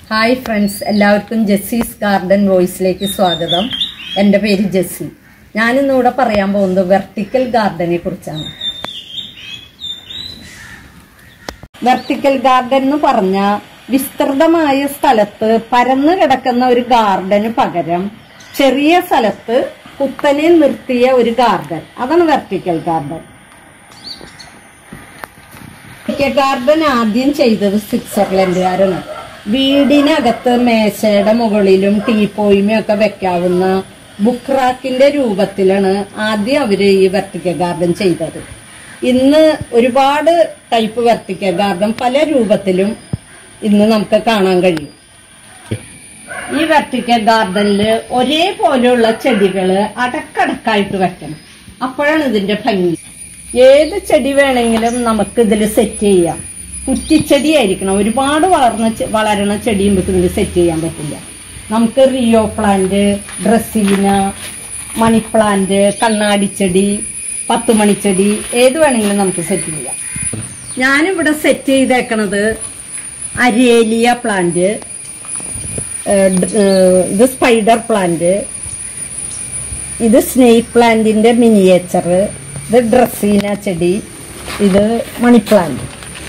hi friends എല്ലാവർക്കും ജെസ്സിസ് garden വോയിസിലേക്ക് സ്വാഗതം എൻ്റെ പേര് ജെസ്സി ഞാനിന്നിവിടെ പറയാൻ പോകുന്നത് വെർട്ടിക്കൽ ഗാർഡനെ കുറിച്ചാണ് വെർട്ടിക്കൽ ഗാർഡൻ എന്ന് പറഞ്ഞ വിസ്തൃതമായ സ്ഥലത്ത് പരന്നു കിടക്കുന്ന ഒരു ഗാർഡന് പകരം ചെറിയ സ്ഥലത്ത് കുത്തനെ നിർത്തിയ ഒരു ഗാർഡൻ അതാണ് വെർട്ടിക്കൽ ഗാർഡൻ വെർട്ടിക്കൽ ഗാർഡൻ ആദ്യം ചെയ്തത് സ്വിറ്റ്സർലൻഡുകാരാണ് വീടിനകത്ത് മേശയുടെ മുകളിലും ടീപ്പോയിമയും ഒക്കെ വെക്കാവുന്ന ബുക്രാക്കിന്റെ രൂപത്തിലാണ് ആദ്യം അവര് ഈ വെർട്ടിക്കൽ ഗാർഡൻ ചെയ്തത് ഇന്ന് ഒരുപാട് ടൈപ്പ് വെർട്ടിക്കൽ ഗാർഡൻ പല രൂപത്തിലും ഇന്ന് നമുക്ക് കാണാൻ കഴിയും ഈ വെർട്ടിക്കൽ ഗാർഡനിൽ ഒരേപോലെയുള്ള ചെടികള് അടക്കടക്കായിട്ട് വെക്കണം അപ്പോഴാണ് ഇതിന്റെ ഭംഗി ഏത് ചെടി വേണമെങ്കിലും നമുക്ക് ഇതിൽ സെറ്റ് ചെയ്യാം കുറ്റിച്ചെടി ആയിരിക്കണം ഒരുപാട് വളർന്ന ചെ- വളരണ ചെടിയും നമുക്ക് ഇതിൽ സെറ്റ് ചെയ്യാൻ പറ്റില്ല നമുക്ക് rhoeo plant dracaena money plant കണ്ണാടിച്ചെടി പത്തുമണിച്ചെടി ഏത് വേണമെങ്കിലും നമുക്ക് സെറ്റ് ചെയ്യാം ഞാനിവിടെ സെറ്റ് ചെയ്തേക്കണത് അരേലിയ പ്ലാന്റ് ഏഹ് ഡ- ഏഹ് ഇത് സ്പൈഡർ പ്ലാന്റ് ഇത് സ്നേക്ക് പ്ലാന്റിന്റെ മിനിയേച്ചർ ഇത് ഡ്രസ്സീന ചെടി ഇത് മണി പ്ലാന്റ്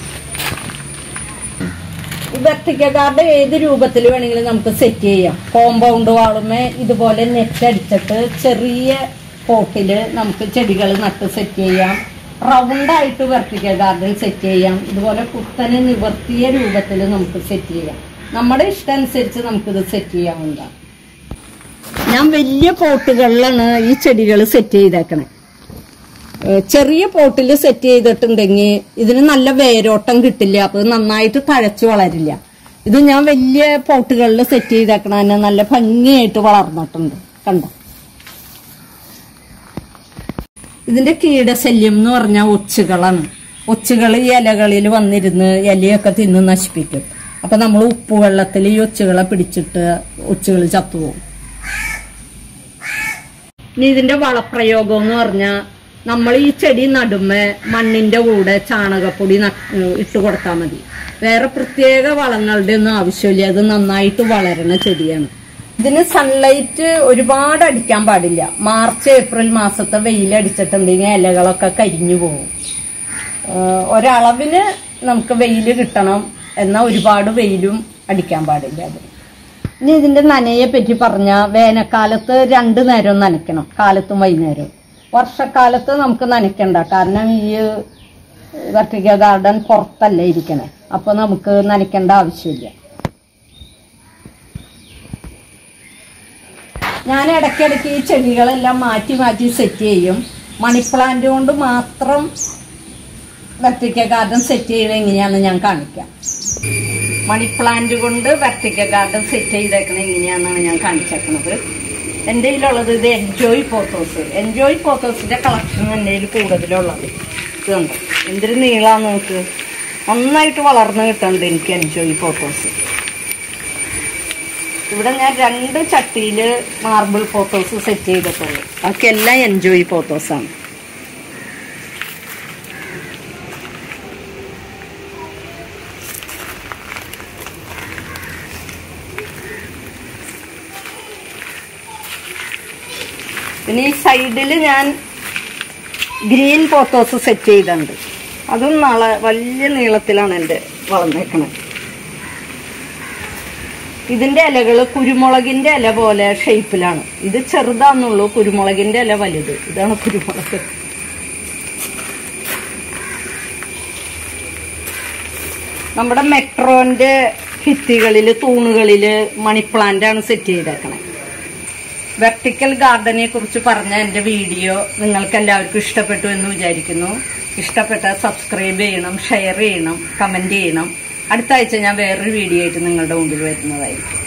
ഈ വെർട്ടിക്കക്കാരുടെ ഏത് രൂപത്തിൽ വേണമെങ്കിലും നമുക്ക് സെറ്റ് ചെയ്യാം കോമ്പൗണ്ട് വാളുമേ ഇതുപോലെ നെറ്റ് അടിച്ചിട്ട് ചെറിയ പോട്ടില് നമുക്ക് ചെടികൾ നട്ട് സെറ്റ് ചെയ്യാം റൗണ്ടായിട്ട് വെർട്ടിക്കൽ ഗാർഡൻ സെറ്റ് ചെയ്യാം ഇതുപോലെ കുത്തനെ നിവർത്തിയ രൂപത്തിൽ നമുക്ക് സെറ്റ് ചെയ്യാം നമ്മുടെ ഇഷ്ടം അനുസരിച്ച് നമുക്കിത് സെറ്റ് ചെയ്യാവുന്നതാണ് ഞാൻ വലിയ പോട്ടുകളിലാണ് ഈ ചെടികൾ സെറ്റ് ചെയ്തേക്കണേ ഏഹ് ചെറിയ പോട്ടിൽ സെറ്റ് ചെയ്തിട്ടുണ്ടെങ്കിൽ ഇതിന് നല്ല വേരോട്ടം കിട്ടില്ല അപ്പൊ ഇത് നന്നായിട്ട് തഴച്ചു വളരില്ല ഇത് ഞാൻ വലിയ പോട്ടുകളിൽ സെറ്റ് ചെയ്തേക്കണ തന്നെ നല്ല ഭംഗിയായിട്ട് വളർന്നിട്ടുണ്ട് കണ്ടോ ഇതിന്റെ കീടശല്യം എന്ന് പറഞ്ഞാൽ ഒച്ചുകളാണ് ഒച്ചുകൾ ഈ ഇലകളിൽ വന്നിരുന്ന് ഇലയൊക്കെ തിന്ന് നശിപ്പിക്കും അപ്പൊ നമ്മൾ ഉപ്പുവെള്ളത്തിൽ ഈ ഒച്ചുകളെ പിടിച്ചിട്ട് ഒച്ചുകൾ ചത്തുപോകും ഇനി ഇതിന്റെ വളപ്രയോഗം എന്ന് പറഞ്ഞാൽ നമ്മൾ ഈ ചെടി നടുമ്പോ മണ്ണിന്റെ കൂടെ ചാണകപ്പൊടി ന- ഏഹ് ഇട്ട് കൊടുത്താൽ മതി വേറെ പ്രത്യേക വളങ്ങളുടെ ഒന്നും ആവശ്യമില്ല അത് നന്നായിട്ട് വളരണ ചെടിയാണ് ഇതിന് സൺലൈറ്റ് ഒരുപാട് അടിക്കാൻ പാടില്ല മാർച്ച് ഏപ്രിൽ മാസത്തെ വെയിൽ അടിച്ചിട്ടുണ്ടെങ്കിൽ ഇലകളൊക്കെ കരിഞ്ഞു പോകും ഏഹ് ഒരളവിന് നമുക്ക് വെയിൽ കിട്ടണം എന്നാൽ ഒരുപാട് വെയിലും അടിക്കാൻ പാടില്ല അത് ഇനി ഇതിന്റെ നനയെ പറ്റി പറഞ്ഞ വേനൽക്കാലത്ത് രണ്ടു നേരം നനയ്ക്കണം കാലത്തും വൈകുന്നേരവും വർഷക്കാലത്ത് നമുക്ക് നനയ്ക്കണ്ട കാരണം ഈ വെർട്ടിക്ക ഗാർഡൻ പുറത്തല്ല ഇരിക്കണേ അപ്പൊ നമുക്ക് നനയ്ക്കേണ്ട ആവശ്യമില്ല ഞാൻ ഇടയ്ക്കിടയ്ക്ക് ഈ ചെടികളെല്ലാം മാറ്റി മാറ്റി സെറ്റ് ചെയ്യും മണി പ്ലാന്റ് കൊണ്ട് മാത്രം വെർട്ടിക്ക ഗാർഡൻ സെറ്റ് ചെയ്യണത് എങ്ങനെയാണെന്ന് ഞാൻ കാണിക്കാം മണി പ്ലാന്റ് കൊണ്ട് വെർട്ടിക്ക ഗാർഡൻ സെറ്റ് ചെയ്തേക്കണത് എങ്ങനെയാണെന്നാണ് ഞാൻ കാണിച്ചേക്കണത് എൻ്റെ കയ്യിലുള്ളത് ഇത് എൻജോയ് ഫോട്ടോസ് എൻജോയ് ഫോട്ടോസിന്റെ കളക്ഷൻ എൻ്റെ കയ്യിൽ കൂടുതലുള്ളത് ഇത് കണ്ടോ എന്തൊരു നീളാന്ന് നോക്ക് നന്നായിട്ട് വളർന്നു കിട്ടുന്നുണ്ട് എനിക്ക് എൻജോയ് ഫോട്ടോസ് ഇവിടെ ഞാൻ രണ്ട് ചട്ടിയിൽ മാർബിൾ ഫോട്ടോസ് സെറ്റ് ചെയ്തിട്ടുള്ളൂ ബാക്കിയെല്ലാം എൻജോയ് ഫോട്ടോസാണ് പിന്നെ ഈ സൈഡിൽ ഞാൻ ഗ്രീൻ ഫോട്ടോസ് സെറ്റ് ചെയ്തിട്ടുണ്ട് അതും നാളെ വലിയ നീളത്തിലാണ് എൻ്റെ വളർന്നേക്കണത് ഇതിന്റെ ഇലകൾ കുരുമുളകിന്റെ ഇല പോലെ ഷേപ്പിലാണ് ഇത് ചെറുതാന്നുള്ളൂ കുരുമുളകിന്റെ ഇല വലുത് ഇതാണ് കുരുമുളക് നമ്മുടെ മെട്രോന്റെ ഭിത്തികളില് തൂണുകളില് മണി പ്ലാന്റ് ആണ് സെറ്റ് ചെയ്തേക്കണേ വെർട്ടിക്കൽ ഗാർഡനെ കുറിച്ച് പറഞ്ഞ എൻ്റെ വീഡിയോ നിങ്ങൾക്ക് എല്ലാവർക്കും ഇഷ്ടപ്പെട്ടു എന്ന് വിചാരിക്കുന്നു ഇഷ്ടപ്പെട്ടാൽ സബ്സ്ക്രൈബ് ചെയ്യണം ഷെയർ ചെയ്യണം കമന്റ് ചെയ്യണം അടുത്ത ആഴ്ച ഞാൻ വേറൊരു വീഡിയോ ആയിട്ട് നിങ്ങളുടെ മുമ്പിൽ വരുന്നതായിരിക്കും